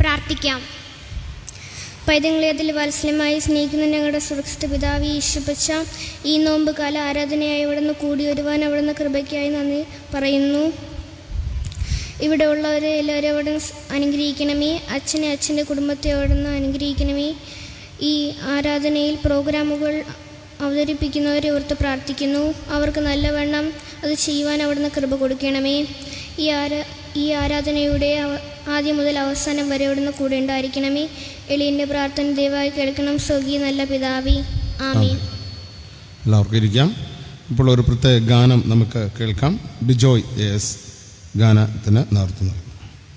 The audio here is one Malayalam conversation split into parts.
പ്രാർത്ഥിക്കാം പൈതങ്ങളെ അതിൽ വാത്സല്യമായി സ്നേഹിക്കുന്ന ഞങ്ങളുടെ സുരക്ഷിത പിതാവ് ഈശുപച്ച ഈ നോമ്പ് കാല ആരാധനയായി ഇവിടുന്ന് കൂടി വരുവാൻ അവിടുന്ന് കൃപയ്ക്കായി നന്ദി പറയുന്നു ഇവിടെ ഉള്ളവരെ എല്ലാവരും അവിടെ അനുഗ്രഹിക്കണമേ അച്ഛനെ അച്ഛൻ്റെ കുടുംബത്തെ അവിടുന്ന് അനുഗ്രഹിക്കണമേ ഈ ആരാധനയിൽ പ്രോഗ്രാമുകൾ അവതരിപ്പിക്കുന്നവരെ ഓർത്ത് പ്രാർത്ഥിക്കുന്നു അവർക്ക് നല്ലവണ്ണം അത് ചെയ്യുവാൻ അവിടുന്ന് കൃപ കൊടുക്കണമേ ഈ ആരാ ഈ ആരാധനയുടെ അവ- ആദ്യം മുതൽ അവസാനം വരെ അവിടുന്ന് കൂടെ ഉണ്ടായിരിക്കണമേ എളിയൻ്റെ പ്രാർത്ഥന ദയവായി കേൾക്കണം സ്വർഗീയ നല്ല പിതാവി ആമീൻ എല്ലാവർക്കും ഇരിക്കാം ഇപ്പോൾ ഒരു പ്രത്യേക ഗാനം നമുക്ക് കേൾക്കാം ബിജോയ് എസ് ഗാനത്തിന് നേതൃത്വം നൽകും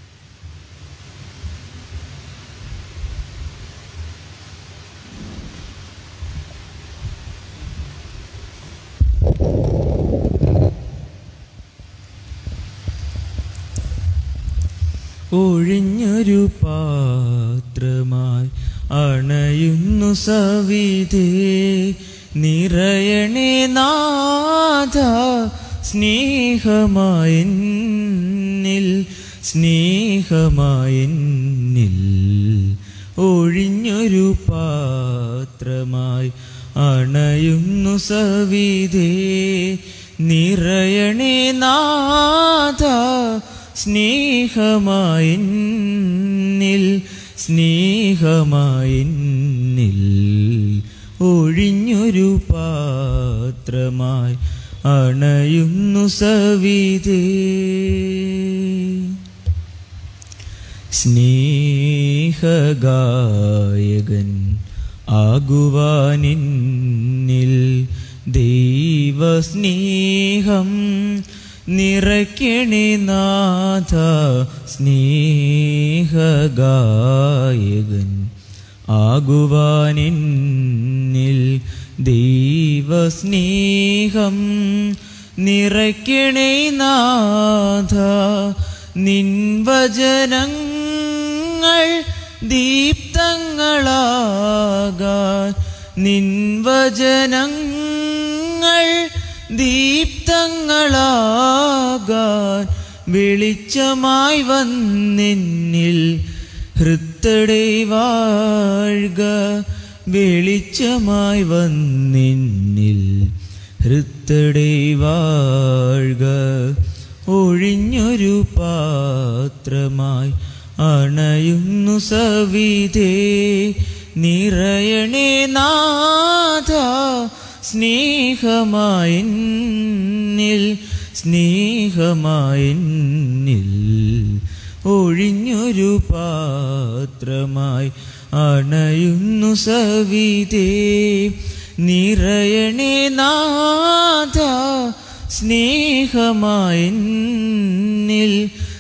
ഒഴിഞ്ഞൊരു പാത്രമായി അണയുന്നു സവിധേ നിറയണേ നാഥ സ്നേഹമായെന്നിൽ സ്നേഹമായെന്നിൽ ഒഴിഞ്ഞൊരു പാത്രമായി അണയുന്നു സവിധേ നിറയണേ നാഥ സ്നേഹമായെന്നിൽ സ്നേഹമായെന്നിൽ ഒഴിഞ്ഞൊരു പാത്രമായി അണയുന്നു സവിധേ സ്നേഹഗായകൻ ആകുവാനിന്നിൽ ദൈവസ്നേഹം നിറയ്ക്കണേ നാഥ സ്നേഹഗായകൻ ആകുവാനിന്നിൽ ദൈവസ്നേഹം നിറയ്ക്കണേ നാഥ നിൻവചനങ്ങൾ ദീപ്തങ്ങളാകാൻ നിൻവചനങ്ങൾ ദീപ്തങ്ങളാകാൻ വെളിച്ചമായി വന്നെന്നിൽ ഹൃത്തടെ വാഴ്ക വെളിച്ചമായി വന്നെന്നിൽ ഹൃത്തടെ വാഴ്ക ഒഴിഞ്ഞൊരു പാത്രമായി അണയുന്നു സവിധേ നിറയണേ നാഥ സ്നേഹമായെന്നിൽ സ്നേഹമായെന്നിൽ ഒഴിഞ്ഞൊരു പാത്രമായി അണയുന്നു സവിധേ നിറയണേ നാഥ സ്നേഹമായെന്നിൽ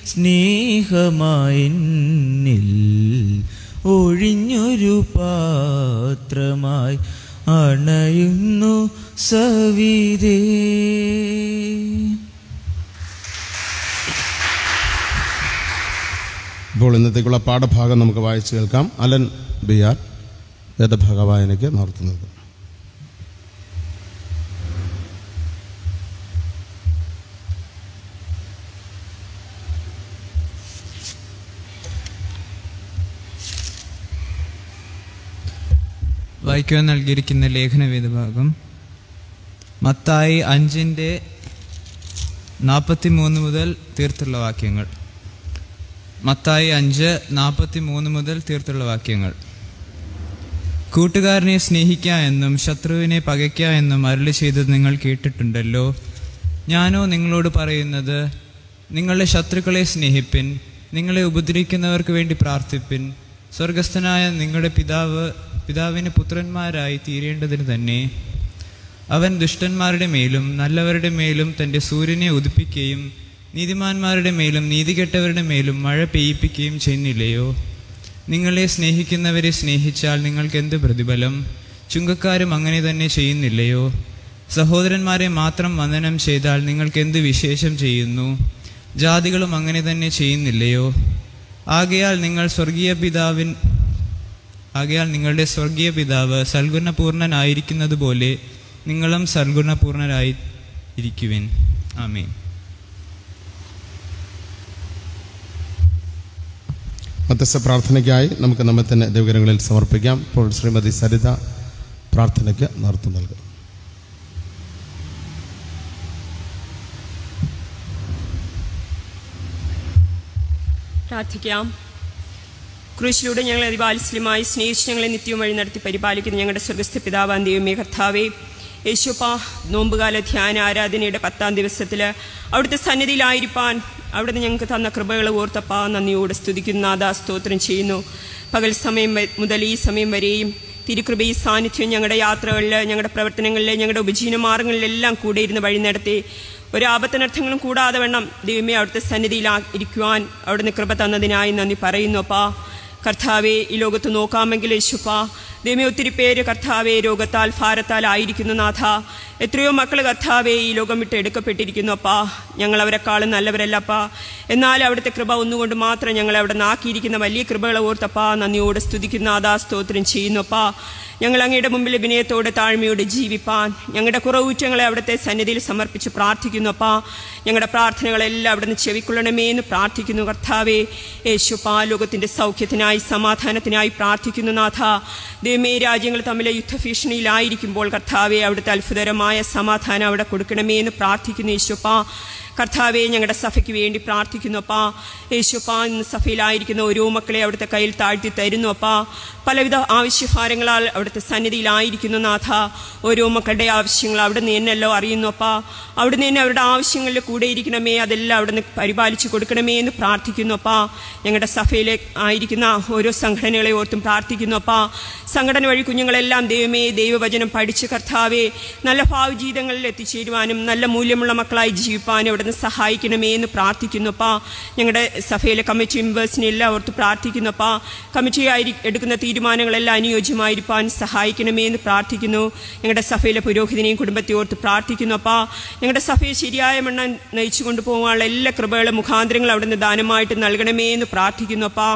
സ്നേഹമായെന്നിൽ ഒഴിഞ്ഞൊരു പാത്രമായി അണയുന്നു സവിധേ ഇപ്പോൾ ഇന്നത്തേക്കുള്ള പാഠഭാഗം നമുക്ക് വായിച്ചു കേൾക്കാം അലൻ ബിയാർ വേദഭാഗ വായനയ്ക്ക് നേതൃത്വം നൽകും വായിക്കുവാൻ നൽകിയിരിക്കുന്ന ലേഖനവേദ ഭാഗം മത്തായി അഞ്ചിൻ്റെ നാൽപ്പത്തി മൂന്ന് മുതൽ തീർത്തുള്ള വാക്യങ്ങൾ മത്തായി അഞ്ച് നാൽപ്പത്തി മൂന്ന് മുതൽ തീർത്തുള്ള വാക്യങ്ങൾ കൂട്ടുകാരനെ സ്നേഹിക്ക എന്നും ശത്രുവിനെ പകയ്ക്ക എന്നും അരുളി ചെയ്തത് നിങ്ങൾ കേട്ടിട്ടുണ്ടല്ലോ ഞാനോ നിങ്ങളോട് പറയുന്നത് നിങ്ങളുടെ ശത്രുക്കളെ സ്നേഹിപ്പിൻ നിങ്ങളെ ഉപദ്രവിക്കുന്നവർക്ക് വേണ്ടി പ്രാർത്ഥിപ്പിൻ സ്വർഗസ്ഥനായ നിങ്ങളുടെ പിതാവ് പിതാവിന് പുത്രന്മാരായി തീരേണ്ടതിന് തന്നെ അവൻ ദുഷ്ടന്മാരുടെ മേലും നല്ലവരുടെ മേലും തൻ്റെ സൂര്യനെ ഉദിപ്പിക്കുകയും നീതിമാന്മാരുടെ മേലും നീതികെട്ടവരുടെ മേലും മഴ പെയ്യിപ്പിക്കുകയും ചെയ്യുന്നില്ലയോ നിങ്ങളെ സ്നേഹിക്കുന്നവരെ സ്നേഹിച്ചാൽ നിങ്ങൾക്ക് എന്ത് പ്രതിഫലം ചുങ്കക്കാരും അങ്ങനെ തന്നെ ചെയ്യുന്നില്ലയോ സഹോദരന്മാരെ മാത്രം വന്ദനം ചെയ്താൽ നിങ്ങൾക്ക് എന്ത് വിശേഷം ചെയ്യുന്നു ജാതികളും അങ്ങനെ തന്നെ ചെയ്യുന്നില്ലയോ ആകയാൽ നിങ്ങൾ സ്വർഗീയ പിതാവിൻ ആകയാൽ നിങ്ങളുടെ സ്വർഗീയ പിതാവ് സൽഗുണപൂർണനായിരിക്കുന്നത് പോലെ നിങ്ങളും സൽഗുണപൂർണരായി ഇരിക്കുവിൻ ആമേൻ മധ്യസ്ഥ പ്രാർത്ഥനയ്ക്കായി നമുക്ക് നമ്മെ തന്നെ ദൈവകരങ്ങളിൽ സമർപ്പിക്കാം ഇപ്പോൾ ശ്രീമതി സരിത പ്രാർത്ഥനയ്ക്ക് നേതൃത്വം നൽകും പ്രാർത്ഥിക്കാം ക്രൂശിലൂടെ ഞങ്ങളെ അതിവാത്സല്യമായി സ്നേഹിച്ച് ഞങ്ങളെ നിത്യവും വഴി നടത്തി പരിപാലിക്കുന്ന ഞങ്ങളുടെ സ്വർഗസ്ഥ പിതാവാൻ ദൈവമേ കർത്താവേ യേശുപ്പ നോമ്പുകാല ധ്യാന ആരാധനയുടെ പത്താം ദിവസത്തിൽ അവിടുത്തെ സന്നിധിയിലായിരിക്കാൻ അവിടുന്ന് ഞങ്ങൾക്ക് തന്ന കൃപകൾ ഓർത്തപ്പ നന്ദിയോട് സ്തുതിക്കുന്ന നാദാ സ്തോത്രം ചെയ്യുന്നു പകൽ സമയം വ- മുതൽ ഈ സമയം വരെയും തിരുകൃപയും സാന്നിധ്യവും ഞങ്ങളുടെ യാത്രകളിൽ ഞങ്ങളുടെ പ്രവർത്തനങ്ങളിൽ ഞങ്ങളുടെ ഉപജീവന മാർഗങ്ങളിലെല്ലാം കൂടെ ഇരുന്ന് വഴി നടത്തി ഒരു ആപത്തനർത്ഥങ്ങളും കൂടാതെ വേണം ദൈവമേ അവിടുത്തെ സന്നിധിയിൽ ആ- ഇരിക്കുവാൻ അവിടുന്ന് കൃപ തന്നതിനായി നന്ദി പറയുന്നു അപ്പാ കർത്താവെ ഈ ലോകത്ത് നോക്കാമെങ്കിൽ യേശുപ്പ ദൈവമേ ഒത്തിരി പേര് കർത്താവെ രോഗത്താൽ ഭാരത്താൽ ആയിരിക്കുന്നു നാഥ എത്രയോ മക്കൾ കർത്താവെ ഈ ലോകം വിട്ട് എടുക്കപ്പെട്ടിരിക്കുന്നു അപ്പാ ഞങ്ങൾ അവരെക്കാളും നല്ലവരല്ലപ്പാ എന്നാൽ അവിടുത്തെ കൃപ ഒന്നുകൊണ്ട് മാത്രം ഞങ്ങളെ അവിടെ നാക്കിയിരിക്കുന്ന വലിയ കൃപകളെ ഓർത്തപ്പാ നന്ദിയോട് സ്തുതിക്കുന്ന ആദാ സ്തോത്രം ചെയ്യുന്നപ്പാ ഞങ്ങൾ അങ്ങയുടെ മുമ്പിൽ വിനയത്തോടെ താഴ്മയോടെ ജീവിപ്പാൻ ഞങ്ങളുടെ കുറവുറ്റങ്ങളെ അവിടുത്തെ സന്നിധിയിൽ സമർപ്പിച്ച് പ്രാർത്ഥിക്കുന്നപ്പാ ഞങ്ങളുടെ പ്രാർത്ഥനകളെല്ലാം അവിടുന്ന് ചെവിക്കൊള്ളണമേ എന്ന് പ്രാർത്ഥിക്കുന്നു കർത്താവേ യേശുപ്പാ ലോകത്തിൻ്റെ സൗഖ്യത്തിനായി സമാധാനത്തിനായി പ്രാർത്ഥിക്കുന്നു നാഥ ദൈവമേ രാജ്യങ്ങൾ തമ്മിലെ യുദ്ധഭീഷണിയിലായിരിക്കുമ്പോൾ കർത്താവെ അവിടുത്തെ അത്ഭുതകരമായ സമാധാനം അവിടെ കൊടുക്കണമേ എന്ന് പ്രാർത്ഥിക്കുന്നു യേശുപ്പാ കർത്താവെ ഞങ്ങളുടെ സഭയ്ക്ക് വേണ്ടി പ്രാർത്ഥിക്കുന്നു അപ്പാ യേശുപ്പാ ഇന്ന് സഭയിലായിരിക്കുന്ന ഓരോ മക്കളെ അവിടുത്തെ കയ്യിൽ താഴ്ത്തി തരുന്നു അപ്പാ പലവിധ ആവശ്യഭാരങ്ങളാൽ അവിടുത്തെ സന്നിധിയിലായിരിക്കുന്നു നാഥ ഓരോ മക്കളുടെ ആവശ്യങ്ങൾ അവിടുന്ന് എന്നല്ലോ അറിയുന്നു അപ്പാ അവിടുന്ന് തന്നെ അവരുടെ ആവശ്യങ്ങളിൽ കൂടെ ഇരിക്കണമേ അതെല്ലാം അവിടുന്ന് പരിപാലിച്ചു കൊടുക്കണമേ എന്ന് പ്രാർത്ഥിക്കുന്നു അപ്പാ ഞങ്ങളുടെ സഭയിലെ ആയിരിക്കുന്ന ഓരോ സംഘടനകളെ ഓർത്തും പ്രാർത്ഥിക്കുന്നു അപ്പാ സംഘടന വഴി കുഞ്ഞുങ്ങളെല്ലാം ദൈവമേ ദൈവവചനം പഠിച്ച് കർത്താവെ നല്ല ഭാവി ജീവിതങ്ങളിൽ എത്തിച്ചേരുവാനും നല്ല മൂല്യമുള്ള മക്കളായി ജീവിപ്പാനും അവിടുന്ന് സഹായിക്കണമേ എന്ന് പ്രാർത്ഥിക്കുന്നപ്പാ ഞങ്ങളുടെ സഭയിലെ കമ്മിറ്റി മെമ്പേഴ്സിനെ എല്ലാം ഓർത്ത് പ്രാർത്ഥിക്കുന്നപ്പാ കമ്മിറ്റി ആയി എടുക്കുന്ന തീരുമാനങ്ങളെല്ലാം അനുയോജ്യമായിരിക്കാൻ സഹായിക്കണമേ എന്ന് പ്രാർത്ഥിക്കുന്നു ഞങ്ങളുടെ സഭയിലെ പുരോഹിതനെയും കുടുംബത്തെ ഓർത്ത് പ്രാർത്ഥിക്കുന്നപ്പാ ഞങ്ങളുടെ സഭയെ ശരിയായ മണ്ണം നയിച്ചു കൊണ്ടുപോകാനുള്ള എല്ലാ കൃപകളും മുഖാന്തരങ്ങളും അവിടുന്ന് ദാനമായിട്ട് നൽകണമേ എന്ന് പ്രാർത്ഥിക്കുന്നപ്പാ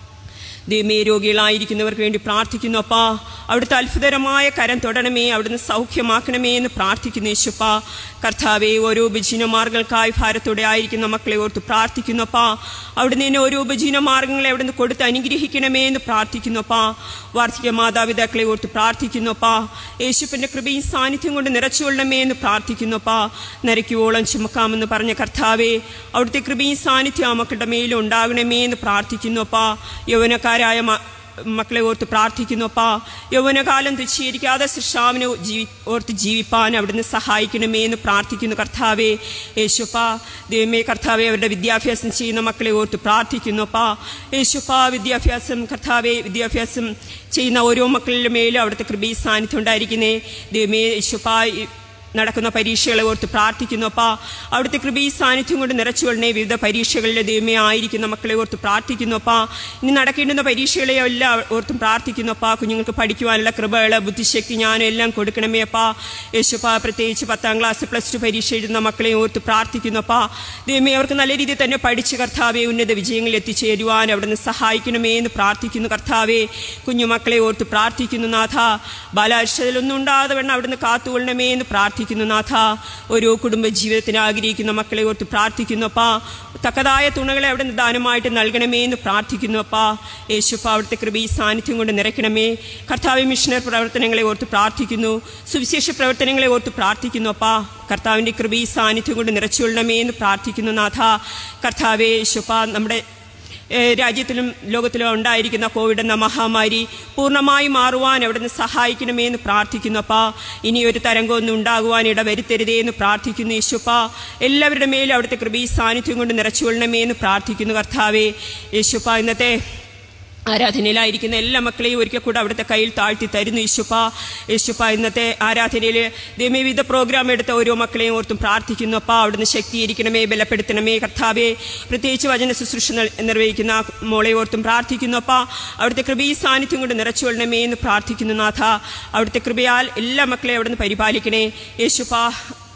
ദൈവമേ രോഗികളായിരിക്കുന്നവർക്ക് വേണ്ടി പ്രാർത്ഥിക്കുന്നു അപ്പാ അവിടുത്തെ അത്ഭുതകരമായ കരം തൊടണമേ അവിടുന്ന് സൗഖ്യമാക്കണമേ എന്ന് പ്രാർത്ഥിക്കുന്നു യേശുപ്പാ കർത്താവെ ഓരോ ഉപജീവന മാർഗങ്ങൾക്കായി ഭാരത്തോടെ ആയിരിക്കുന്ന മക്കളെ ഓർത്ത് പ്രാർത്ഥിക്കുന്നു അപ്പാ അവിടുന്ന് തന്നെ ഓരോ ഉപജീവന മാർഗങ്ങളെ അവിടുന്ന് കൊടുത്ത് അനുഗ്രഹിക്കണമേ എന്ന് പ്രാർത്ഥിക്കുന്നു അപ്പാ വാർഷിക മാതാപിതാക്കളെ ഓർത്ത് പ്രാർത്ഥിക്കുന്നു അപ്പാ യേശുപ്പിന്റെ കൃപയും സാന്നിധ്യം കൊണ്ട് നിറച്ചുകൊള്ളണമേ എന്ന് പ്രാർത്ഥിക്കുന്നു അപ്പാ നരയ്ക്കുവോളം ചുമക്കാമെന്ന് പറഞ്ഞ കർത്താവെ അവിടുത്തെ കൃപയും സാന്നിധ്യം ആ മക്കളുടെ മേലും ഉണ്ടാകണമേ എന്ന് പ്രാർത്ഥിക്കുന്നു അപ്പാ യൗവനക്കാരായ മ- മക്കളെ ഓർത്ത് പ്രാർത്ഥിക്കുന്നപ്പാ യൗവനകാലം തുച്ഛീകരിക്കാതെ സൃഷ്ടാവിനെ ജീവി ഓർത്ത് ജീവിപ്പാൻ അവിടുന്ന് സഹായിക്കണമേ എന്ന് പ്രാർത്ഥിക്കുന്നു കർത്താവേ യേശുപ്പാ ദൈവമേ കർത്താവെ അവരുടെ വിദ്യാഭ്യാസം ചെയ്യുന്ന മക്കളെ ഓർത്ത് പ്രാർത്ഥിക്കുന്നപ്പാ യേശുപ്പാ വിദ്യാഭ്യാസം കർത്താവെ വിദ്യാഭ്യാസം ചെയ്യുന്ന ഓരോ മക്കളുടെ മേലും അവിടുത്തെ കൃപി സാന്നിധ്യം ഉണ്ടായിരിക്കുന്നേ ദൈവമേ യേശുപ്പാ ഈ നടക്കുന്ന പരീക്ഷകളെ ഓർത്ത് പ്രാർത്ഥിക്കുന്നപ്പാ അവിടുത്തെ കൃപി സാന്നിധ്യം കൊണ്ട് നിറച്ചുകൊള്ളണേ വിവിധ പരീക്ഷകളിലെ ദൈവമേ ആയിരിക്കുന്ന മക്കളെ ഓർത്ത് പ്രാർത്ഥിക്കുന്നപ്പാ ഇനി നടക്കേണ്ടുന്ന പരീക്ഷകളെ എല്ലാം ഓർത്തും പ്രാർത്ഥിക്കുന്നപ്പാ കുഞ്ഞുങ്ങൾക്ക് പഠിക്കുവാനുള്ള കൃപകൾ ബുദ്ധിശക്തി ജ്ഞാനം എല്ലാം കൊടുക്കണമേ അപ്പാ യേശുപ്പാ പ്രത്യേകിച്ച് പത്താം ക്ലാസ് പ്ലസ് ടു പരീക്ഷ എഴുതുന്ന മക്കളെ ഓർത്ത് പ്രാർത്ഥിക്കുന്നപ്പാ ദൈവമേ അവർക്ക് നല്ല രീതിയിൽ തന്നെ പഠിച്ച് കർത്താവെ ഉന്നത വിജയങ്ങളിൽ എത്തിച്ചേരുവാൻ അവിടുന്ന് സഹായിക്കണമേ എന്ന് പ്രാർത്ഥിക്കുന്നു കർത്താവെ കുഞ്ഞുമക്കളെ ഓർത്ത് പ്രാർത്ഥിക്കുന്നു നാഥ ബാലാരിഷ്ടത്തിലൊന്നും ഉണ്ടാകാതെ വേണം അവിടുന്ന് കാത്തുകൊള്ളണമേ എന്ന് പ്രാർത്ഥിക്കുന്നു നാഥ ഓരോ കുടുംബ ജീവിതത്തിന് ആഗ്രഹിക്കുന്ന മക്കളെ ഓർത്ത് പ്രാർത്ഥിക്കുന്നപ്പാ തക്കതായ തുണകളെ അവിടുന്ന് ദാനമായിട്ട് നൽകണമേ എന്ന് പ്രാർത്ഥിക്കുന്നപ്പാ യേശുപ്പ അവിടുത്തെ കൃപ ഈ സാന്നിധ്യം കൊണ്ട് നിറയ്ക്കണമേ കർത്താവ് മിഷണർ പ്രവർത്തനങ്ങളെ ഓർത്ത് പ്രാർത്ഥിക്കുന്നു സുവിശേഷ പ്രവർത്തനങ്ങളെ ഓർത്ത് പ്രാർത്ഥിക്കുന്നു അപ്പാ കർത്താവിൻ്റെ കൃപ ഈ സാന്നിധ്യം കൊണ്ട് നിറച്ചുകൊള്ളണമേ എന്ന് പ്രാർത്ഥിക്കുന്നു നാഥ കർത്താവേ യേശുപ്പ നമ്മുടെ ഏഹ് രാജ്യത്തിലും ലോകത്തിലും ഉണ്ടായിരിക്കുന്ന കോവിഡ് എന്ന മഹാമാരി പൂർണ്ണമായി മാറുവാൻ അവിടുന്ന് സഹായിക്കണമേ എന്ന് പ്രാർത്ഥിക്കുന്നു അപ്പാ ഇനി ഒരു തരംഗമൊന്നും ഉണ്ടാകുവാൻ ഇടവരുത്തരുതേ എന്ന് പ്രാർത്ഥിക്കുന്നു യേശുപ്പ എല്ലാവരുടെ മേലും അവിടുത്തെ കൃപി സാന്നിധ്യം കൊണ്ട് നിറച്ചുകൊള്ളണമേ എന്ന് പ്രാർത്ഥിക്കുന്നു കർത്താവേ യേശുപ്പ ഇന്നത്തെ ആരാധനയിലായിരിക്കുന്ന എല്ലാ മക്കളെയും ഒരിക്കൽ കൂടെ അവിടുത്തെ കയ്യിൽ താഴ്ത്തി തരുന്നു യേശുപ്പ യേശുപ്പ ഇന്നത്തെ ആരാധനയിൽ ദൈവമേ വിവിധ പ്രോഗ്രാം എടുത്ത ഓരോ മക്കളെയും ഓർത്തും പ്രാർത്ഥിക്കുന്നു അപ്പ അവിടുന്ന് ശക്തീകരിക്കണമേ ബലപ്പെടുത്തണമേ കർത്താവേ പ്രത്യേകിച്ച് വചന ശുശ്രൂഷ ന- നിർവഹിക്കുന്ന ആ മോളെ ഓർത്തും പ്രാർത്ഥിക്കുന്നു അപ്പ അവിടുത്തെ കൃപഈ സാന്നിധ്യം കൊണ്ട് നിറച്ചുകൊള്ളണമേ എന്ന് പ്രാർത്ഥിക്കുന്നു നാഥ അവിടുത്തെ കൃപയാൽ എല്ലാ മക്കളെയും അവിടുന്ന് പരിപാലിക്കണേ യേശുപ്പ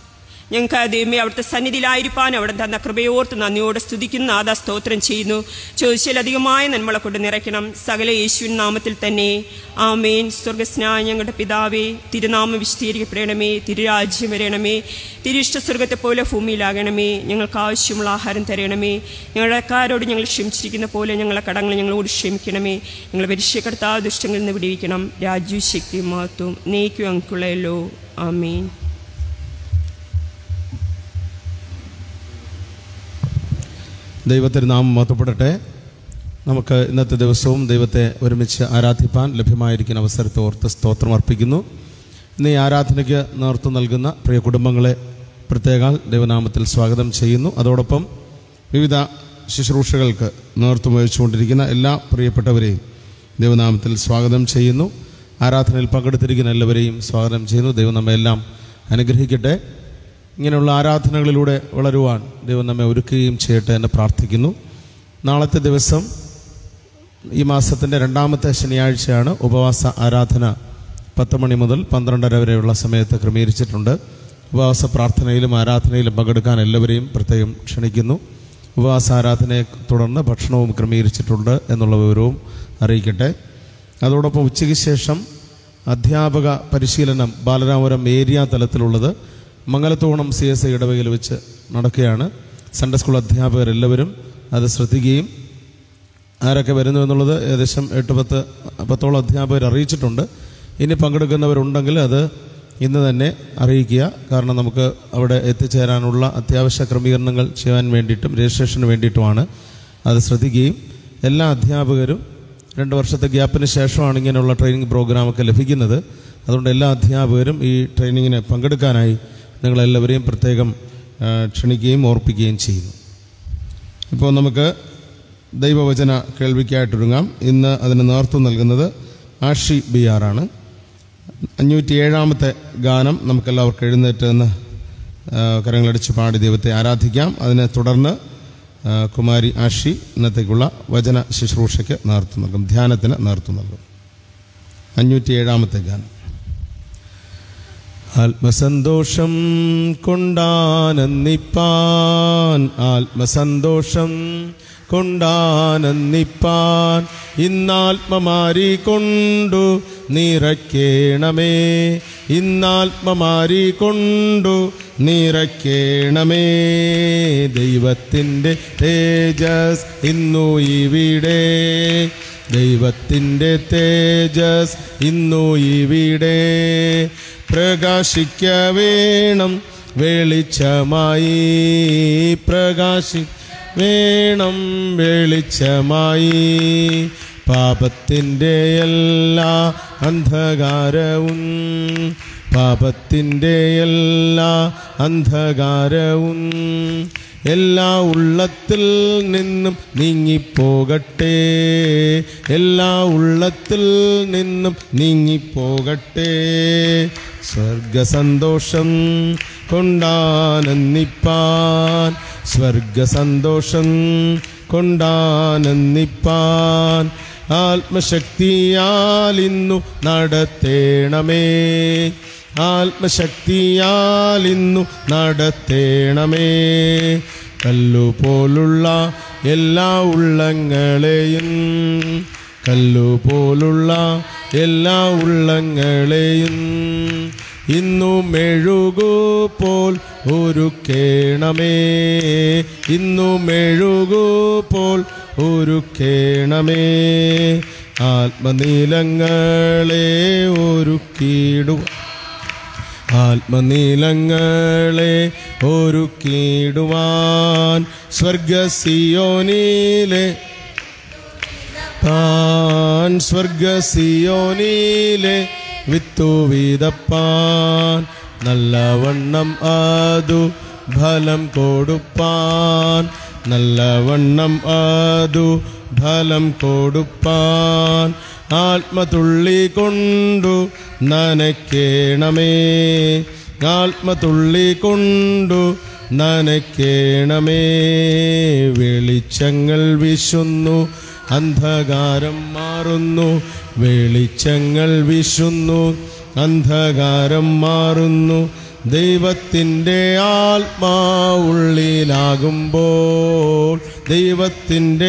ഞങ്ങൾക്ക് ദൈവമേ അവിടുത്തെ സന്നിധിയിലായിരിക്കാൻ അവിടെ തന്ന കൃപയോർത്ത് നന്ദിയോടെ സ്തുതിക്കുന്ന നാഥ സ്തോത്രം ചെയ്യുന്നു ചോദിച്ചാലധികമായ നന്മളെ കൊണ്ട് നിറയ്ക്കണം സകല യേശുവിൻ നാമത്തിൽ തന്നെ ആമേൻ സ്വർഗസ്നായ ഞങ്ങളുടെ പിതാവേ തിരുനാമം വിശദീകരിക്കപ്പെടണമേ തിരുരാജ്യം വരണമേ തിരിഷ്ട സ്വർഗത്തെ പോലെ ഭൂമിയിലാകണമേ ഞങ്ങൾക്ക് ആവശ്യമുള്ള ആഹാരം തരണമേ ഞങ്ങളെക്കാരോട് ഞങ്ങൾ ക്ഷമിച്ചിരിക്കുന്ന പോലെ ഞങ്ങളെ കടങ്ങൾ ഞങ്ങളോട് ക്ഷമിക്കണമേ ഞങ്ങൾ പരിശീലപ്പെടുത്താ ദുഷ്ടങ്ങളിൽ നിന്ന് വിടിവിക്കണം രാജ്യവും ശക്തിയും മഹത്വവും നേക്കും അങ്കുള്ളയല്ലോ ആമേൻ ദൈവത്തിന് നാമം മഹത്വപ്പെടട്ടെ നമുക്ക് ഇന്നത്തെ ദിവസവും ദൈവത്തെ ഒരുമിച്ച് ആരാധിപ്പാൻ ലഭ്യമായിരിക്കുന്ന അവസരത്തെ ഓർത്ത് സ്തോത്രം അർപ്പിക്കുന്നു ഇന്ന് ഈ ആരാധനയ്ക്ക് നേതൃത്വം നൽകുന്ന പ്രിയ കുടുംബങ്ങളെ പ്രത്യേകാൽ ദൈവനാമത്തിൽ സ്വാഗതം ചെയ്യുന്നു അതോടൊപ്പം വിവിധ ശുശ്രൂഷകൾക്ക് നേതൃത്വം വഹിച്ചുകൊണ്ടിരിക്കുന്ന എല്ലാ പ്രിയപ്പെട്ടവരെയും ദൈവനാമത്തിൽ സ്വാഗതം ചെയ്യുന്നു ആരാധനയിൽ പങ്കെടുത്തിരിക്കുന്ന എല്ലാവരെയും സ്വാഗതം ചെയ്യുന്നു ദൈവം നമ്മെല്ലാം അനുഗ്രഹിക്കട്ടെ ഇങ്ങനെയുള്ള ആരാധനകളിലൂടെ വളരുവാൻ ദൈവം നമ്മെ ഒരുക്കുകയും ചെയ്യട്ടെ എന്ന് പ്രാർത്ഥിക്കുന്നു നാളത്തെ ദിവസം ഈ മാസത്തിൻ്റെ രണ്ടാമത്തെ ശനിയാഴ്ചയാണ് ഉപവാസ ആരാധന പത്ത് മണി മുതൽ പന്ത്രണ്ടര വരെയുള്ള സമയത്ത് ക്രമീകരിച്ചിട്ടുണ്ട് ഉപവാസ പ്രാർത്ഥനയിലും ആരാധനയിലും പങ്കെടുക്കാൻ എല്ലാവരെയും പ്രത്യേകം ക്ഷണിക്കുന്നു ഉപവാസ ആരാധനയെ തുടർന്ന് ഭക്ഷണവും ക്രമീകരിച്ചിട്ടുണ്ട് എന്നുള്ള വിവരവും അറിയിക്കട്ടെ അതോടൊപ്പം ഉച്ചയ്ക്ക് ശേഷം അധ്യാപക പരിശീലനം ബാലരാമപുരം ഏരിയ തലത്തിലുള്ളത് മംഗലത്തോണം സി എസ് ഐ ഇടവകയിൽ വെച്ച് നടക്കുകയാണ് സൺഡേ സ്കൂൾ അധ്യാപകർ എല്ലാവരും അത് ശ്രദ്ധിക്കുകയും ആരൊക്കെ വരുന്നു എന്നുള്ളത് ഏകദേശം എട്ട് പത്ത് പത്തോളം അധ്യാപകർ അറിയിച്ചിട്ടുണ്ട് ഇനി പങ്കെടുക്കുന്നവരുണ്ടെങ്കിൽ അത് ഇന്ന് തന്നെ അറിയിക്കുക കാരണം നമുക്ക് അവിടെ എത്തിച്ചേരാനുള്ള അത്യാവശ്യ ക്രമീകരണങ്ങൾ ചെയ്യാൻ വേണ്ടിയിട്ടും രജിസ്ട്രേഷന് വേണ്ടിയിട്ടുമാണ് അത് ശ്രദ്ധിക്കുകയും എല്ലാ അധ്യാപകരും രണ്ട് വർഷത്തെ ഗ്യാപ്പിന് ശേഷമാണ് ഇങ്ങനെയുള്ള ട്രെയിനിങ് പ്രോഗ്രാമൊക്കെ ലഭിക്കുന്നത് അതുകൊണ്ട് എല്ലാ അധ്യാപകരും ഈ ട്രെയിനിങ്ങിന് പങ്കെടുക്കാനായി നിങ്ങളെല്ലാവരെയും പ്രത്യേകം ആ, ക്ഷണിക്കുകയും ഓർപ്പിക്കുകയും ചെയ്യുന്നു ഇപ്പോൾ നമുക്ക് ദൈവവചന കേൾവിക്കായിട്ടൊരുങ്ങാം ഇന്ന് അതിന് നേതൃത്വം നൽകുന്നത് ആഷി ബി ആറാണ് അഞ്ഞൂറ്റി ഏഴാമത്തെ ഗാനം നമുക്കെല്ലാവർക്കും എഴുന്നേറ്റ് നിന്ന് ആ, കരങ്ങളടിച്ച് പാടി ദൈവത്തെ ആരാധിക്കാം അതിനെ തുടർന്ന് ആ, കുമാരി ആഷി ഇന്നത്തേക്കുള്ള വചന ശുശ്രൂഷയ്ക്ക് നേതൃത്വം നൽകും ധ്യാനത്തിന് നേതൃത്വം നൽകും അഞ്ഞൂറ്റി ഏഴാമത്തെ ഗാനം ആത്മസന്തോഷം കൊണ്ടാനന്ദിപ്പാൻ ആത്മസന്തോഷം കൊണ്ടാനന്ദിപ്പാൻ ഇന്നാത്മമാരി കൊണ്ടു നിറയ്ക്കേണമേ ഇന്നാത്മമാരി കൊണ്ടു നിറയ്ക്കേണമേ ദൈവത്തിൻ്റെ തേജസ് ഇന്നു ഇവിടെ ദൈവത്തിൻ്റെ തേജസ് ഇന്നു ഇവിടെ പ്രകാശിക്ക വേണം വെളിച്ചമായി പ്രകാശി വേണം വെളിച്ചമായി പാപത്തിൻ്റെ എല്ലാ അന്ധകാരവും പാപത്തിൻ്റെ എല്ലാ അന്ധകാരവും എല്ലാ ഉള്ളത്തിൽ നിന്നും നീങ്ങിപ്പോകട്ടെ എല്ലാ ഉള്ളത്തിൽ നിന്നും നീങ്ങിപ്പോകട്ടെ സ്വർഗസന്തോഷം കൊണ്ടാനന്ദിപ്പാൻ സ്വർഗസന്തോഷം കൊണ്ടാനന്ദിപ്പാൻ ആത്മശക്തിയാൽ ഇന്നു നടത്തേണമേ ആത്മശക്തിയാൽ ഇന്നു നടത്തേണമേ കല്ലുപോലുള്ള എല്ലാ ഉള്ളങ്ങളെയും കല്ലുപോലുള്ള എല്ലാ ഉള്ളങ്ങളെയും ഇന്നു മെഴുകു പോൽ ഒരുക്കേണമേ ഇന്നു മെഴുകു പോൽ ഒരുക്കേണമേ ആത്മനീലങ്ങളെ ഒരുക്കിയിടുക ആത്മനീലങ്ങളെ ഒരുക്കിയിടുവാൻ സ്വർഗസിയോനിലെ പാൻ സ്വർഗസിയോനിലെ വിത്തു വീതപ്പാൻ നല്ലവണ്ണം അതു ഫലം കൊടുപ്പാൻ നല്ലവണ്ണം അതു ഫലം കൊടുപ്പാൻ ആത്മതുള്ളി കൊണ്ടു നനയ്ക്കേണമേ ആത്മതുള്ളി കൊണ്ടു നനയ്ക്കേണമേ വെളിച്ചങ്ങൾ വിശുന്നു അന്ധകാരം മാറുന്നു വെളിച്ചങ്ങൾ വിശുന്നു അന്ധകാരം മാറുന്നു ദൈവത്തിൻ്റെ ആത്മാവുള്ളിലാകുമ്പോൾ ദൈവത്തിൻ്റെ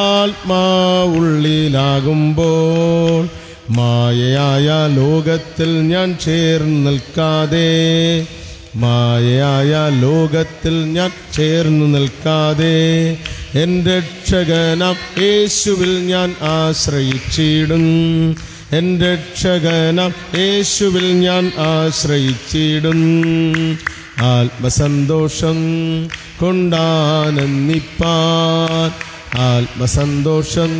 ആത്മാവുള്ളിലാകുമ്പോൾ മായയായ ലോകത്തിൽ ഞാൻ ചേർന്ന് നിൽക്കാതെ മായയായ ലോകത്തിൽ ഞാൻ ചേർന്ന് നിൽക്കാതെ എൻ്റെ രക്ഷകനാം യേശുവിൽ ഞാൻ ആശ്രയിച്ചിടും എൻ്റെ രക്ഷകനാം യേശുവിൽ ഞാൻ ആശ്രയിച്ചിടും ആത്മസന്തോഷം കൊണ്ടാനന്ദിപ്പാൻ ആത്മസന്തോഷം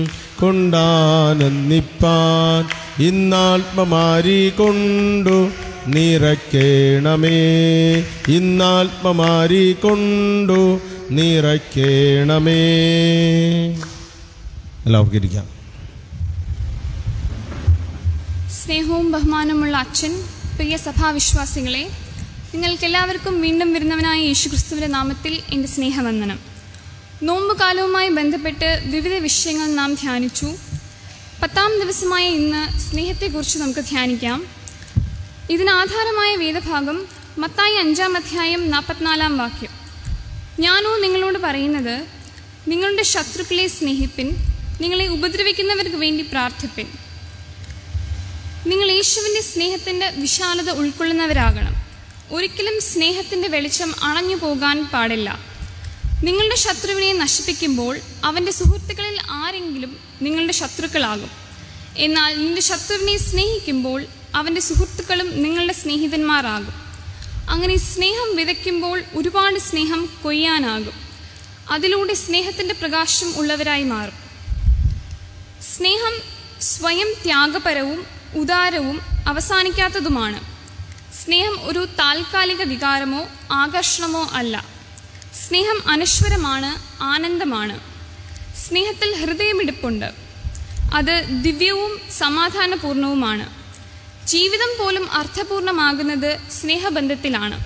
കൊണ്ടാനന്ദിപ്പാൻ ഇന്നാത്മമാരി കൊണ്ടു നിറയ്ക്കേണമേ ഇന്നാത്മമാരി കൊണ്ടു നിറയ്ക്കേണമേ എല്ലാവർക്കും ഇരിക്കാം സ്നേഹവും ബഹുമാനമുള്ള അച്ഛൻ പ്രിയ സഭാവിശ്വാസികളെ നിങ്ങൾക്കെല്ലാവർക്കും വീണ്ടും വരുന്നവനായ യേശുക്രിസ്തുവിന്റെ നാമത്തിൽ എൻ്റെ സ്നേഹവന്ദനം നോമ്പുകാലവുമായി ബന്ധപ്പെട്ട് വിവിധ വിഷയങ്ങൾ നാം ധ്യാനിച്ചു പത്താം ദിവസമായ ഇന്ന് സ്നേഹത്തെക്കുറിച്ച് നമുക്ക് ധ്യാനിക്കാം ഇതിനാധാരമായ വേദഭാഗം മത്തായി അഞ്ചാം അധ്യായം നാൽപ്പത്തിനാലാം വാക്യം ഞാനോ നിങ്ങളോട് പറയുന്നത് നിങ്ങളുടെ ശത്രുക്കളെ സ്നേഹിപ്പിൻ നിങ്ങളെ ഉപദ്രവിക്കുന്നവർക്ക് വേണ്ടി പ്രാർത്ഥിപ്പിൻ നിങ്ങൾ യേശുവിൻ്റെ സ്നേഹത്തിൻ്റെ വിശാലത ഉൾക്കൊള്ളുന്നവരാകണം ഒരിക്കലും സ്നേഹത്തിൻ്റെ വെളിച്ചം അണഞ്ഞു പോകാൻ പാടില്ല നിങ്ങളുടെ ശത്രുവിനെ നശിപ്പിക്കുമ്പോൾ അവൻ്റെ സുഹൃത്തുക്കളിൽ ആരെങ്കിലും നിങ്ങളുടെ ശത്രുക്കളാകും എന്നാൽ നിന്റെ ശത്രുവിനെ സ്നേഹിക്കുമ്പോൾ അവൻ്റെ സുഹൃത്തുക്കളും നിങ്ങളുടെ സ്നേഹിതന്മാരാകും അങ്ങനെ സ്നേഹം വിതയ്ക്കുമ്പോൾ ഒരുപാട് സ്നേഹം കൊയ്യാനാകും അതിലൂടെ സ്നേഹത്തിൻ്റെ പ്രകാശം ഉള്ളവരായി മാറും സ്നേഹം സ്വയം ത്യാഗപരവും ഉദാരവും അവസാനിക്കാത്തതുമാണ് സ്നേഹം ഒരു താൽക്കാലിക വികാരമോ ആകർഷണമോ അല്ല സ്നേഹം അനശ്വരമാണ് ആനന്ദമാണ് സ്നേഹത്തിൽ ഹൃദയമിടിപ്പുണ്ട് അത് ദിവ്യവും സമാധാനപൂർണവുമാണ് ജീവിതം പോലും അർത്ഥപൂർണമാകുന്നത് സ്നേഹബന്ധത്തിലാണ്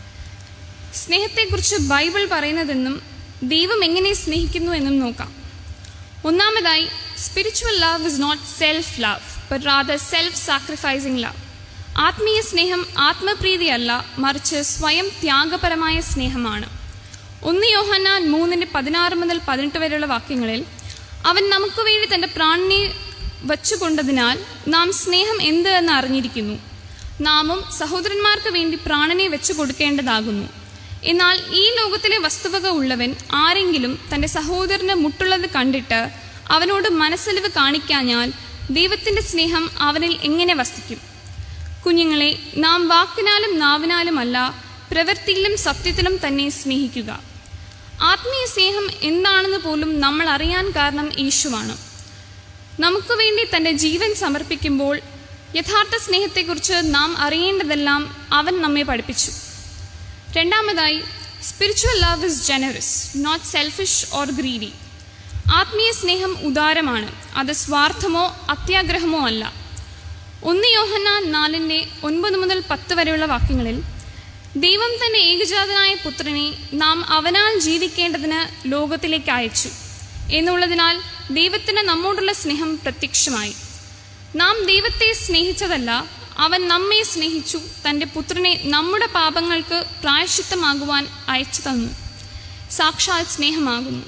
സ്നേഹത്തെക്കുറിച്ച് ബൈബിൾ പറയുന്നതെന്നും ദൈവം എങ്ങനെ സ്നേഹിക്കുന്നു എന്നും നോക്കാം ഒന്നാമതായി spiritual love is not self love but rather self sacrificing love ആത്മീയ സ്നേഹം ആത്മപ്രീതിയല്ല മറിച്ച് സ്വയം ത്യാഗപരമായ സ്നേഹമാണ് ഒന്ന് യോഹന്നാൻ മൂന്നിൻ്റെ പതിനാറ് മുതൽ പതിനെട്ട് വരെയുള്ള വാക്യങ്ങളിൽ അവൻ നമുക്ക് വേണ്ടി തൻ്റെ പ്രാണനെ വച്ചുകൊണ്ടതിനാൽ നാം സ്നേഹം എന്ത് എന്ന് അറിഞ്ഞിരിക്കുന്നു നാമും സഹോദരന്മാർക്ക് വേണ്ടി പ്രാണനെ വെച്ചു കൊടുക്കേണ്ടതാകുന്നു എന്നാൽ ഈ ലോകത്തിലെ വസ്തുവക ഉള്ളവൻ ആരെങ്കിലും തൻ്റെ സഹോദരന് മുട്ടുള്ളത് കണ്ടിട്ട് അവനോട് മനസ്സലിവ് കാണിക്കാഞ്ഞാൽ ദൈവത്തിൻ്റെ സ്നേഹം അവനിൽ എങ്ങനെ വസിക്കും കുഞ്ഞുങ്ങളെ നാം വാക്കിനാലും നാവിനാലുമല്ല പ്രവൃത്തിയിലും സത്യത്തിലും തന്നെ സ്നേഹിക്കുക ആത്മീയ സ്നേഹം എന്താണെന്ന് പോലും നമ്മൾ അറിയാൻ കാരണം യേശുവാണ് നമുക്ക് വേണ്ടി തൻ്റെ ജീവൻ സമർപ്പിക്കുമ്പോൾ യഥാർത്ഥ സ്നേഹത്തെക്കുറിച്ച് നാം അറിയേണ്ടതെല്ലാം അവൻ നമ്മെ പഠിപ്പിച്ചു രണ്ടാമതായി spiritual love is generous not selfish or greedy ആത്മീയ സ്നേഹം ഉദാരമാണ് അത് സ്വാർത്ഥമോ അത്യാഗ്രഹമോ അല്ല ഒന്ന് യോഹന്ന നാലിൻ്റെ ഒൻപത് മുതൽ പത്ത് വരെയുള്ള വാക്യങ്ങളിൽ ദൈവം തന്റെ ഏകജാതനായ പുത്രനെ നാം അവനാൽ ജീവിക്കേണ്ടതിന് ലോകത്തിലേക്ക് അയച്ചു എന്നുള്ളതിനാൽ ദൈവത്തിന് നമ്മോടുള്ള സ്നേഹം പ്രത്യക്ഷമായി നാം ദൈവത്തെ സ്നേഹിച്ചതല്ല അവൻ നമ്മെ സ്നേഹിച്ചു തൻ്റെ പുത്രനെ നമ്മുടെ പാപങ്ങൾക്ക് പ്രായശ്ചിത്തമാകുവാൻ അയച്ചു തന്നു സാക്ഷാൽ സ്നേഹമാകുന്നു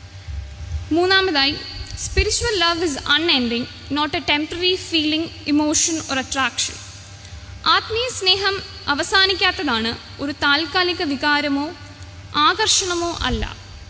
മൂന്നാമതായി spiritual love is unending not a temporary feeling emotion or attraction ആത്മീയ സ്നേഹം അവസാനിക്കാത്തതാണ് ഒരു താൽക്കാലിക വികാരമോ ആകർഷണമോ അല്ല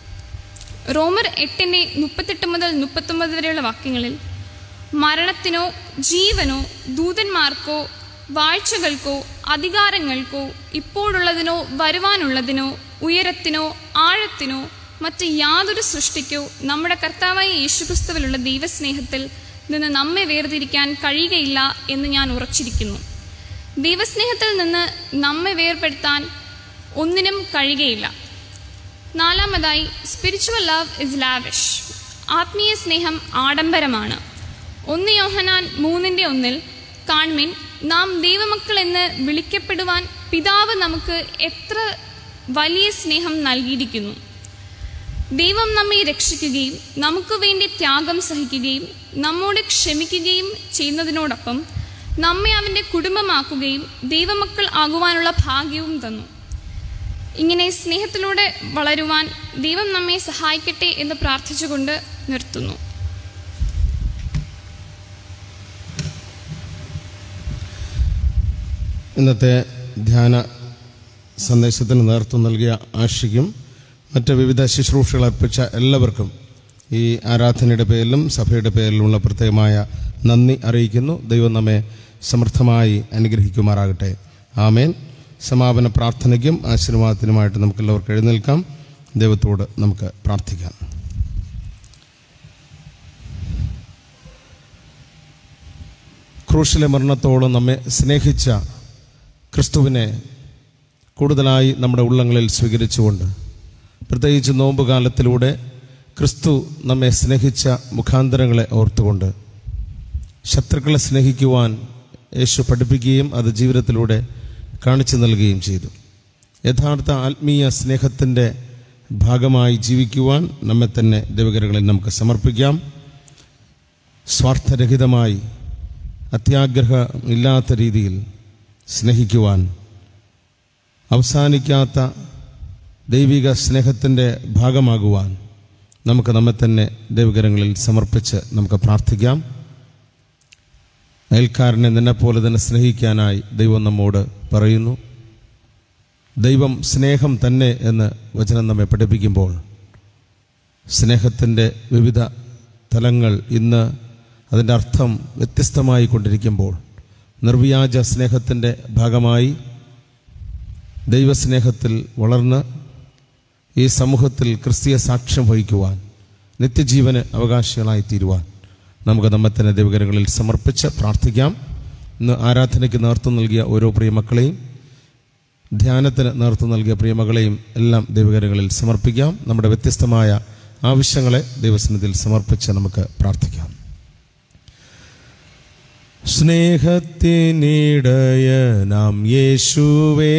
റോമർ എട്ടിൻ്റെ മുപ്പത്തെട്ട് മുതൽ മുപ്പത്തൊമ്പത് വരെയുള്ള വാക്യങ്ങളിൽ മരണത്തിനോ ജീവനോ ദൂതന്മാർക്കോ വാഴ്ചകൾക്കോ അധികാരങ്ങൾക്കോ ഇപ്പോഴുള്ളതിനോ വരുവാനുള്ളതിനോ ഉയരത്തിനോ ആഴത്തിനോ മറ്റ് യാതൊരു സൃഷ്ടിക്കോ നമ്മുടെ കർത്താവായ യേശുക്രിസ്തുവിലുള്ള ദൈവസ്നേഹത്തിൽ നിന്ന് നമ്മെ വേർതിരിക്കാൻ കഴിയുകയില്ല എന്ന് ഞാൻ ഉറച്ചിരിക്കുന്നു ദൈവസ്നേഹത്തിൽ നിന്ന് നമ്മെ വേർപെടുത്താൻ ഒന്നിനും കഴിയുകയില്ല നാലാമതായി സ്പിരിച്വൽ ലവ് ഇസ് ലാവിഷ് ആത്മീയ സ്നേഹം ആഡംബരമാണ് ഒന്ന് യോഹനാൻ മൂന്നിൻ്റെ ഒന്നിൽ കാൺമിൻ നാം ദൈവമക്കൾ എന്ന് വിളിക്കപ്പെടുവാൻ പിതാവ് നമുക്ക് എത്ര വലിയ സ്നേഹം നൽകിയിരിക്കുന്നു ദൈവം നമ്മെ രക്ഷിക്കുകയും നമുക്ക് വേണ്ടി ത്യാഗം സഹിക്കുകയും നമ്മോട് ക്ഷമിക്കുകയും ചെയ്യുന്നതിനോടൊപ്പം നമ്മെ അവൻ്റെ കുടുംബമാക്കുകയും ദൈവമക്കൾ ആകുവാനുള്ള ഭാഗ്യവും തന്നു ഇങ്ങനെ സ്നേഹത്തിലൂടെ വളരുവാൻ ദൈവം നമ്മെ സഹായിക്കട്ടെ എന്ന് പ്രാർത്ഥിച്ചുകൊണ്ട് നിർത്തുന്നു ഇന്നത്തെ ധ്യാന സന്ദേശത്തിന് നേതൃത്വം നൽകിയ ആഷിക്കും മറ്റ് വിവിധ ശുശ്രൂഷകൾ അർപ്പിച്ച എല്ലാവർക്കും ഈ ആരാധനയുടെ പേരിലും സഭയുടെ പേരിലുമുള്ള പ്രത്യേകമായ നന്ദി അറിയിക്കുന്നു ദൈവം നമ്മെ സമൃദ്ധമായി അനുഗ്രഹിക്കുമാറാകട്ടെ ആമേൻ സമാപന പ്രാർത്ഥനയ്ക്കും ആശീർവാദത്തിനുമായിട്ട് നമുക്കെല്ലാവർക്കും എഴുന്നേൽക്കാം ദൈവത്തോട് നമുക്ക് പ്രാർത്ഥിക്കാം ക്രൂശിലെ മരണത്തോളം നമ്മെ സ്നേഹിച്ച ക്രിസ്തുവിനെ കൂടുതലായി നമ്മുടെ ഉള്ളങ്ങളിൽ സ്വീകരിച്ചുകൊണ്ട് പ്രത്യേകിച്ച് നോമ്പ് കാലത്തിലൂടെ ക്രിസ്തു നമ്മെ സ്നേഹിച്ച മുഖാന്തരങ്ങളെ ഓർത്തുകൊണ്ട് ശത്രുക്കളെ സ്നേഹിക്കുവാൻ യേശു പഠിപ്പിക്കുകയും അത് ജീവിതത്തിലൂടെ കാണിച്ചു നൽകുകയും ചെയ്തു യഥാർത്ഥ ആത്മീയ സ്നേഹത്തിൻ്റെ ഭാഗമായി ജീവിക്കുവാൻ നമ്മെ തന്നെ ദൈവകരങ്ങളിൽ നമുക്ക് സമർപ്പിക്കാം സ്വാർത്ഥരഹിതമായി അത്യാഗ്രഹമില്ലാത്ത രീതിയിൽ സ്നേഹിക്കുവാൻ അവസാനിക്കാത്ത ദൈവിക സ്നേഹത്തിൻ്റെ ഭാഗമാകുവാൻ നമുക്ക് നമ്മെ തന്നെ ദൈവകരങ്ങളിൽ സമർപ്പിച്ച് നമുക്ക് പ്രാർത്ഥിക്കാം അയൽക്കാരനെ നിന്നെപ്പോലെ തന്നെ സ്നേഹിക്കാനായി ദൈവം നമ്മോട് പറയുന്നു ദൈവം സ്നേഹം തന്നെ എന്ന് വചനം നമ്മെ പഠിപ്പിക്കുമ്പോൾ സ്നേഹത്തിൻ്റെ വിവിധ തലങ്ങൾ ഇന്ന് അതിൻ്റെ അർത്ഥം വ്യത്യസ്തമായി കൊണ്ടിരിക്കുമ്പോൾ നിർവ്യാജ സ്നേഹത്തിൻ്റെ ഭാഗമായി ദൈവസ്നേഹത്തിൽ വളർന്ന് ഈ സമൂഹത്തിൽ ക്രിസ്തീയ സാക്ഷ്യം വഹിക്കുവാൻ നിത്യജീവന് അവകാശികളായി തീരുവാൻ നമുക്ക് നമ്മെ തന്നെ ദൈവകരങ്ങളിൽ സമർപ്പിച്ച് പ്രാർത്ഥിക്കാം ഇന്ന് ആരാധനയ്ക്ക് നേതൃത്വം നൽകിയ ഓരോ പ്രിയമക്കളെയും ധ്യാനത്തിന് നേതൃത്വം നൽകിയ പ്രിയമകളെയും എല്ലാം ദൈവകരങ്ങളിൽ സമർപ്പിക്കാം നമ്മുടെ വ്യത്യസ്തമായ ആവശ്യങ്ങളെ ദൈവസന്നിധിയിൽ സമർപ്പിച്ച് നമുക്ക് പ്രാർത്ഥിക്കാം സ്നേഹത്തിനിടയനാം യേശുവേ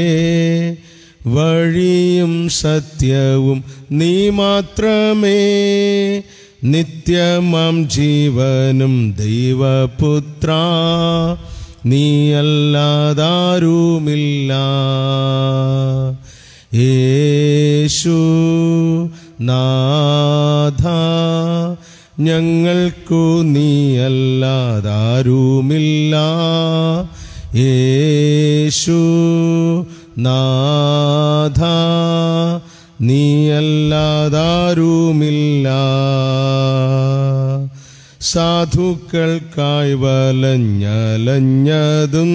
വഴിയും സത്യവും നീ മാത്രമേ നിത്യമാം ജീവനും ദൈവപുത്ര നീയല്ലാതാരുമില്ല യേശു നാഥ ഞങ്ങൾക്കു നീയല്ലാതാരുമില്ല യേശു നാഥ നീയല്ലാതാരുമില്ല സാധുക്കൾക്കായി വലഞ്ഞലഞ്ഞതും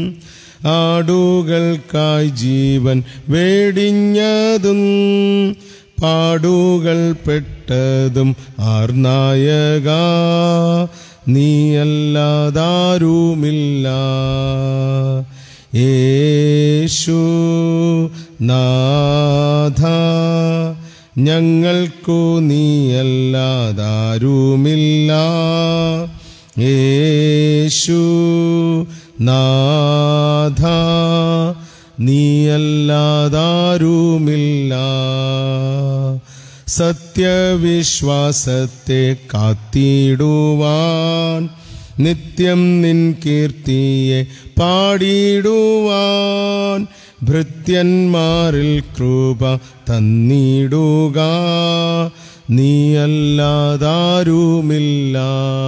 ആടുകൾക്കായി ജീവൻ വേടിഞ്ഞതും പാടുകൾ പെട്ടതും ആർനായക നീയല്ലാതാരുമില്ല യേശു നാഥ ഞങ്ങൾക്കു നീയല്ലാതാരുമില്ല യേശു നാഥ നീയല്ലാതാരുമില്ല സത്യവിശ്വാസത്തെ കാത്തിടുവാൻ നിത്യം നിൻ കീർത്തിയെ പാടിടുവാൻ ഭൃത്യന്മാരിൽ കൃപ തന്നിടുക നീയല്ലാതാരുമില്ല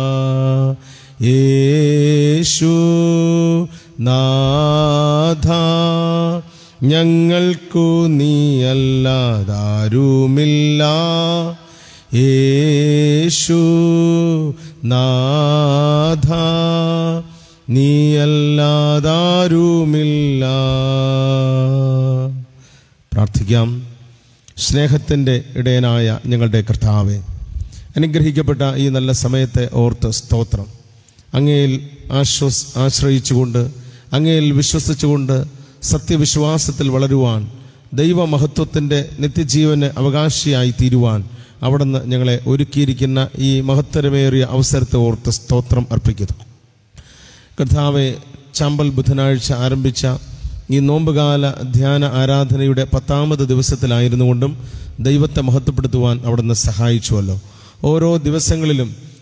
യേശു നാഥ ഞങ്ങൾക്കു നീയല്ലാതാരുമില്ല യേശു നാഥ നീയല്ലാതാരുമില്ല പ്രാർത്ഥിക്കാം സ്നേഹത്തിൻ്റെ ഇടയനായ ഞങ്ങളുടെ കർത്താവെ അനുഗ്രഹിക്കപ്പെട്ട ഈ നല്ല സമയത്തെ ഓർത്ത് സ്തോത്രം അങ്ങയിൽ ആശ്വസ് ആശ്രയിച്ചുകൊണ്ട് അങ്ങയിൽ വിശ്വസിച്ചുകൊണ്ട് സത്യവിശ്വാസത്തിൽ വളരുവാൻ ദൈവമഹത്വത്തിൻ്റെ നിത്യജീവന് അവകാശിയായി തീരുവാൻ അവിടുന്ന് ഞങ്ങളെ ഒരുക്കിയിരിക്കുന്ന ഈ മഹത്തരമേറിയ അവസരത്തെ ഓർത്ത് സ്തോത്രം അർപ്പിക്കുന്നു കർത്താവെ ചാമ്പൽ ബുധനാഴ്ച ആരംഭിച്ച ഈ നോമ്പുകാല ധ്യാന ആരാധനയുടെ പത്താമത് ദിവസത്തിലായിരുന്നു കൊണ്ടും ദൈവത്തെ മഹത്വപ്പെടുത്തുവാൻ അവിടുന്ന് സഹായിച്ചുവല്ലോ ഓരോ ദിവസങ്ങളിലും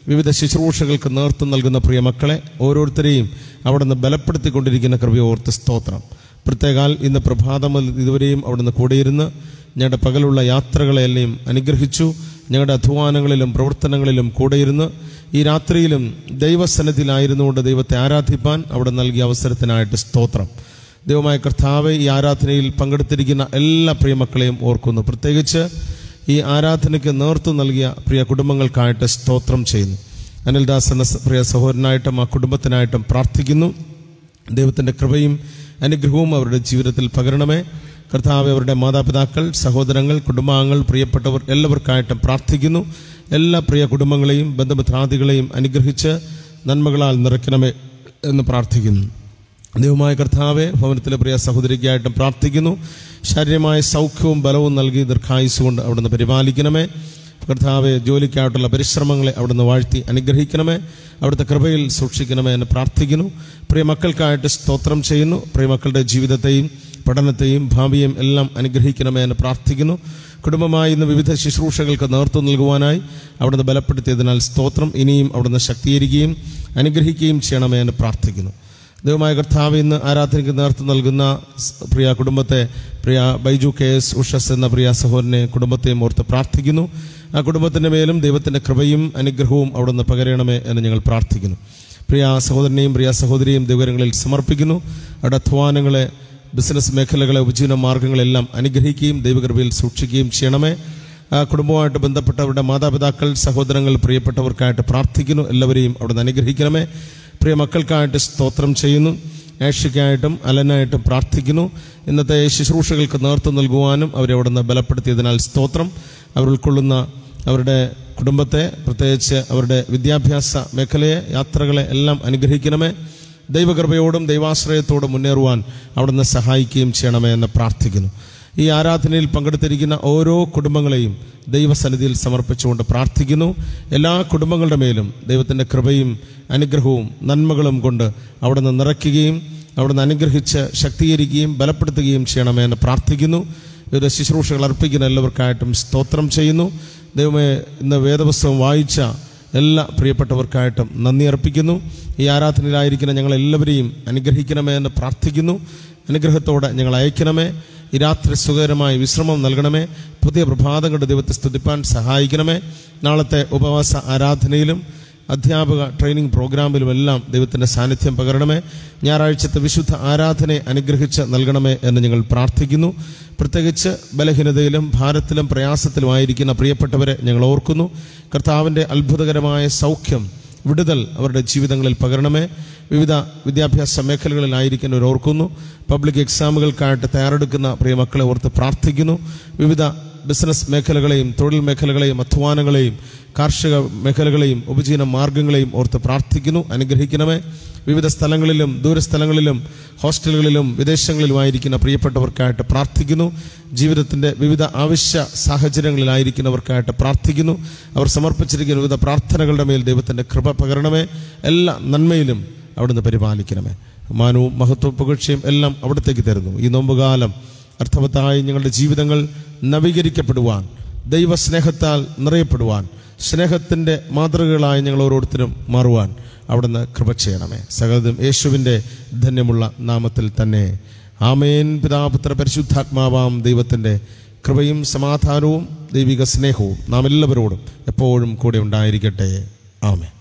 വിവിധ ശുശ്രൂഷകൾക്ക് നേതൃത്വം നൽകുന്ന പ്രിയ മക്കളെ ഓരോരുത്തരെയും അവിടുന്ന് ബലപ്പെടുത്തിക്കൊണ്ടിരിക്കുന്ന കൃപയോർത്ത് സ്തോത്രം പ്രത്യേകാൽ ഇന്ന് പ്രഭാതം മുതൽ ഇതുവരെയും അവിടുന്ന് കൂടെയിരുന്ന് ഞങ്ങളുടെ പകലുള്ള യാത്രകളെല്ലാം അനുഗ്രഹിച്ചു ഞങ്ങളുടെ അധ്വാനങ്ങളിലും പ്രവർത്തനങ്ങളിലും കൂടെയിരുന്ന് ഈ രാത്രിയിലും ദൈവസന്നിധിയിലായിരുന്നുകൊണ്ട് ദൈവത്തെ ആരാധിപ്പാൻ അവിടെ നൽകിയ അവസരത്തിനായിട്ട് സ്തോത്രം ദൈവമായ കർത്താവ് ഈ ആരാധനയിൽ പങ്കെടുത്തിരിക്കുന്ന എല്ലാ പ്രിയമക്കളെയും ഓർക്കുന്നു പ്രത്യേകിച്ച് ഈ ആരാധനയ്ക്ക് നേതൃത്വം നൽകിയ പ്രിയ കുടുംബങ്ങൾക്കായിട്ട് സ്തോത്രം ചെയ്യുന്നു അനിൽദാസ് എന്ന സ- പ്രിയ സഹോദരനായിട്ടും ആ കുടുംബത്തിനായിട്ടും പ്രാർത്ഥിക്കുന്നു ദൈവത്തിൻ്റെ കൃപയും അനുഗ്രഹവും അവരുടെ ജീവിതത്തിൽ പകരണമേ കർത്താവ് അവരുടെ മാതാപിതാക്കൾ സഹോദരങ്ങൾ കുടുംബാംഗങ്ങൾ പ്രിയപ്പെട്ടവർ എല്ലാവർക്കായിട്ടും പ്രാർത്ഥിക്കുന്നു എല്ലാ പ്രിയ കുടുംബങ്ങളെയും ബന്ധുമിത്രാദികളെയും അനുഗ്രഹിച്ച് നന്മകളാൽ നിറയ്ക്കണമേ എന്ന് പ്രാർത്ഥിക്കുന്നു ദൈവമായ കർത്താവെ ഭവനത്തിലെ പ്രിയ സഹോദരിക്കായിട്ടും പ്രാർത്ഥിക്കുന്നു ശാരീരമായ സൗഖ്യവും ബലവും നൽകി ദീർഘായുസ് കൊണ്ട് അവിടുന്ന് പരിപാലിക്കണമേ കർത്താവെ ജോലിക്കായിട്ടുള്ള പരിശ്രമങ്ങളെ അവിടുന്ന് വാഴ്ത്തി അനുഗ്രഹിക്കണമേ അവിടുത്തെ കൃപയിൽ സൂക്ഷിക്കണമേ എന്ന് പ്രാർത്ഥിക്കുന്നു പ്രിയ മക്കൾക്കായിട്ട് സ്തോത്രം ചെയ്യുന്നു പ്രിയ മക്കളുടെ ജീവിതത്തെയും പഠനത്തെയും ഭാവിയെയും എല്ലാം അനുഗ്രഹിക്കണമേ എന്ന് പ്രാർത്ഥിക്കുന്നു കുടുംബമായി ഇന്ന് വിവിധ ശുശ്രൂഷകൾക്ക് നേതൃത്വം നൽകുവാനായി അവിടുന്ന് ബലപ്പെടുത്തിയതിനാൽ സ്തോത്രം ഇനിയും അവിടുന്ന് ശക്തീകരിക്കുകയും അനുഗ്രഹിക്കുകയും ചെയ്യണമേ എന്ന് പ്രാർത്ഥിക്കുന്നു ദൈവമായ കർത്താവ് ഇന്ന് ആരാധനയ്ക്ക് നേതൃത്വം നൽകുന്ന സ് പ്രിയ കുടുംബത്തെ പ്രിയ ബൈജു കെ എസ് ഉഷസ് എന്ന പ്രിയ സഹോദരനെ കുടുംബത്തെയും ഓർത്ത് പ്രാർത്ഥിക്കുന്നു ആ കുടുംബത്തിൻ്റെ മേലും ദൈവത്തിൻ്റെ കൃപയും അനുഗ്രഹവും അവിടുന്ന് പകരണമേ എന്ന് ഞങ്ങൾ പ്രാർത്ഥിക്കുന്നു പ്രിയ സഹോദരനെയും പ്രിയ സഹോദരിയെയും ദൈവങ്ങളിൽ സമർപ്പിക്കുന്നു അവരുടെ അധ്വാനങ്ങളെ ബിസിനസ് മേഖലകളെ ഉപജീവന മാർഗങ്ങളെല്ലാം അനുഗ്രഹിക്കുകയും ദൈവകൃപയിൽ സൂക്ഷിക്കുകയും ചെയ്യണമേ ആ കുടുംബവുമായിട്ട് ബന്ധപ്പെട്ടവരുടെ മാതാപിതാക്കൾ സഹോദരങ്ങൾ പ്രിയപ്പെട്ടവർക്കായിട്ട് പ്രാർത്ഥിക്കുന്നു എല്ലാവരെയും അവിടുന്ന് അനുഗ്രഹിക്കണമേ പ്രിയ മക്കൾക്കായിട്ട് സ്തോത്രം ചെയ്യുന്നു ഏഷ്യയ്ക്കായിട്ടും അലനായിട്ടും പ്രാർത്ഥിക്കുന്നു ഇന്നത്തെ ശുശ്രൂഷകൾക്ക് നേതൃത്വം നൽകുവാനും അവരെ അവിടുന്ന് ബലപ്പെടുത്തിയതിനാൽ സ്തോത്രം അവർ ഉൾക്കൊള്ളുന്ന അവരുടെ കുടുംബത്തെ പ്രത്യേകിച്ച് അവരുടെ വിദ്യാഭ്യാസ മേഖലയെ യാത്രകളെ എല്ലാം അനുഗ്രഹിക്കണമേ ദൈവകൃപയോടും ദൈവാശ്രയത്തോടും മുന്നേറുവാൻ അവിടുന്ന് സഹായിക്കുകയും ചെയ്യണമേ എന്ന് പ്രാർത്ഥിക്കുന്നു ഈ ആരാധനയിൽ പങ്കെടുത്തിരിക്കുന്ന ഓരോ കുടുംബങ്ങളെയും ദൈവസന്നിധിയിൽ സമർപ്പിച്ചുകൊണ്ട് പ്രാർത്ഥിക്കുന്നു എല്ലാ കുടുംബങ്ങളുടെ മേലും ദൈവത്തിൻ്റെ കൃപയും അനുഗ്രഹവും നന്മകളും കൊണ്ട് അവിടുന്ന് നിറയ്ക്കുകയും അവിടുന്ന് അനുഗ്രഹിച്ച് ശക്തീകരിക്കുകയും ബലപ്പെടുത്തുകയും ചെയ്യണമേ എന്ന് പ്രാർത്ഥിക്കുന്നു വിവിധ ശുശ്രൂഷകൾ അർപ്പിക്കുന്ന എല്ലാവർക്കായിട്ടും സ്തോത്രം ചെയ്യുന്നു ദൈവമേ ഇന്ന് വേദപുസ്തകം വായിച്ച എല്ലാ പ്രിയപ്പെട്ടവർക്കായിട്ടും നന്ദി അർപ്പിക്കുന്നു ഈ ആരാധനയിലായിരിക്കുന്ന ഞങ്ങളെല്ലാവരെയും അനുഗ്രഹിക്കണമേ എന്ന് പ്രാർത്ഥിക്കുന്നു അനുഗ്രഹത്തോടെ ഞങ്ങൾ അയക്കണമേ ഈ രാത്രി സുഖകരമായ വിശ്രമം നൽകണമേ പുതിയ പ്രഭാതം കൊണ്ട് ദൈവത്തെ സ്തുതിപ്പാൻ സഹായിക്കണമേ നാളത്തെ ഉപവാസ ആരാധനയിലും അധ്യാപക ട്രെയിനിങ് പ്രോഗ്രാമിലുമെല്ലാം ദൈവത്തിൻ്റെ സാന്നിധ്യം പകരണമേ ഞായറാഴ്ചത്തെ വിശുദ്ധ ആരാധനയെ അനുഗ്രഹിച്ച് നൽകണമേ എന്ന് ഞങ്ങൾ പ്രാർത്ഥിക്കുന്നു പ്രത്യേകിച്ച് ബലഹീനതയിലും ഭാരത്തിലും പ്രയാസത്തിലുമായിരിക്കുന്ന പ്രിയപ്പെട്ടവരെ ഞങ്ങൾ ഓർക്കുന്നു കർത്താവിൻ്റെ അത്ഭുതകരമായ സൗഖ്യം വിടുതൽ അവരുടെ ജീവിതങ്ങളിൽ പകരണമേ വിവിധ വിദ്യാഭ്യാസ മേഖലകളിലായിരിക്കുന്നവർ ഓർക്കുന്നു പബ്ലിക് എക്സാമുകൾക്കായിട്ട് തയ്യാറെടുക്കുന്ന പ്രിയ മക്കളെ ഓർത്ത് പ്രാർത്ഥിക്കുന്നു വിവിധ ബിസിനസ് മേഖലകളെയും തൊഴിൽ മേഖലകളെയും അധ്വാനങ്ങളെയും കാർഷിക മേഖലകളെയും ഉപജീവന മാർഗങ്ങളെയും ഓർത്ത് പ്രാർത്ഥിക്കുന്നു അനുഗ്രഹിക്കണമേ വിവിധ സ്ഥലങ്ങളിലും ദൂരസ്ഥലങ്ങളിലും ഹോസ്റ്റലുകളിലും വിദേശങ്ങളിലുമായിരിക്കുന്ന പ്രിയപ്പെട്ടവർക്കായിട്ട് പ്രാർത്ഥിക്കുന്നു ജീവിതത്തിൻ്റെ വിവിധ ആവശ്യ സാഹചര്യങ്ങളിലായിരിക്കുന്നവർക്കായിട്ട് പ്രാർത്ഥിക്കുന്നു അവർ സമർപ്പിച്ചിരിക്കുന്ന വിവിധ പ്രാർത്ഥനകളുടെ മേൽ ദൈവത്തിൻ്റെ കൃപ പകരണമേ എല്ലാ നന്മയിലും അവിടുന്ന് പരിപാലിക്കണമേ മാനവും മഹത്വവും പുകഴ്ചയും എല്ലാം അവിടത്തേക്ക് തരുന്നു ഈ നോമ്പുകാലം അർത്ഥവത്തായി ഞങ്ങളുടെ ജീവിതങ്ങൾ നവീകരിക്കപ്പെടുവാൻ ദൈവസ്നേഹത്താൽ നിറയപ്പെടുവാൻ സ്നേഹത്തിൻ്റെ മാതൃകകളായി ഞങ്ങൾ ഓരോരുത്തരും മാറുവാൻ അവിടുന്ന് കൃപ ചെയ്യണമേ സകലതും യേശുവിൻ്റെ ധന്യമുള്ള നാമത്തിൽ തന്നെ ആമേൻ പിതാപുത്ര പരിശുദ്ധാത്മാവാം ദൈവത്തിൻ്റെ കൃപയും സമാധാനവും ദൈവിക സ്നേഹവും നാം എല്ലാവരോടും എപ്പോഴും കൂടെ ഉണ്ടായിരിക്കട്ടെ ആമേൻ